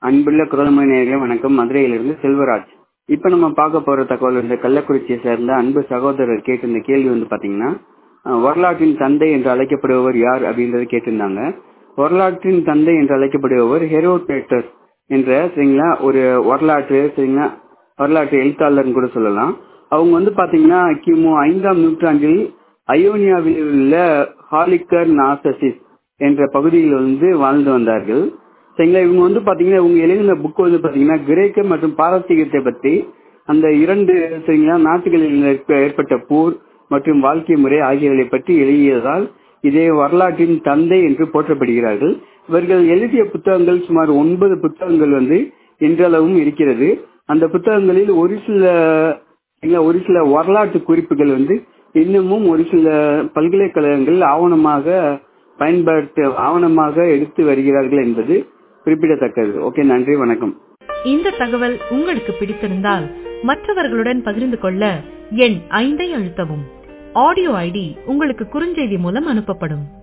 அன்புள்ள குரல்மொழி நேயர்களே வணக்கம் மதுரையிலிருந்து செல்வராஜ் இப்ப நம்ம பார்க்க போற தகவல் வந்து கள்ளக்குறிச்சியை சேர்ந்த அன்பு சகோதரர் கேட்டிருந்த கேள்வி வந்து பாத்தீங்கன்னா அஹ், வரலாற்றின் தந்தை என்று அழைக்கப்படுபவர் யார் அப்படின்றத கேட்டிருந்தாங்க வரலாற்றின் தந்தை என்று அழைக்கப்படுபவர் ஹெரோடேட்டர் என்ற சரிங்களா ஒரு வரலாற்று சரிங்களா வரலாற்று எழுத்தாளர்னு கூட சொல்லலாம் அவங்க வந்து பாத்தீங்கன்னா கிமு ஐந்தாம் நூற்றாண்டில் அயோனியாவில் உள்ள ஹாலிக்கர் நாசசிஸ் என்ற பகுதியில் வந்து வாழ்ந்து வந்தார்கள் சரிங்களா இவங்க வந்து பாத்தீங்கன்னா இவங்க எழுதின புக் வந்து பாத்தீங்கன்னா கிரேக்க மற்றும் பாரசீகத்தை பற்றி அந்த இரண்டு சரிங்களா நாட்டுகளில் ஏற்ப- ஏற்பட்ட போர் மற்றும் வாழ்க்கை முறை ஆகியவை பற்றி எழுதியதால் இதே வரலாற்றின் தந்தை என்று போற்றப்படுகிறார்கள் இவர்கள் எழுதிய புத்தகங்கள் சுமார் ஒன்பது புத்தகங்கள் வந்து இன்றளவும் இருக்கிறது அந்த புத்தகங்களில் ஒரு சில சரிங்களா, ஒரு சில வரலாற்று குறிப்புகள் வந்து இன்னமும் ஒரு சில பல்கலைக்கழகங்கள் ஆவணமாக பயன்படுத்த ஆவணமாக எடுத்து வருகிறார்கள் என்பது குறிப்பிடத்தக்கது ஓகே நன்றி வணக்கம் இந்த தகவல் உங்களுக்கு பிடித்திருந்தால் மற்றவர்களுடன் பகிர்ந்து கொள்ள எண் ஐந்தை அழுத்தவும் ஆடியோ ஐடி உங்களுக்கு குறுஞ்செய்தி மூலம் அனுப்பப்படும்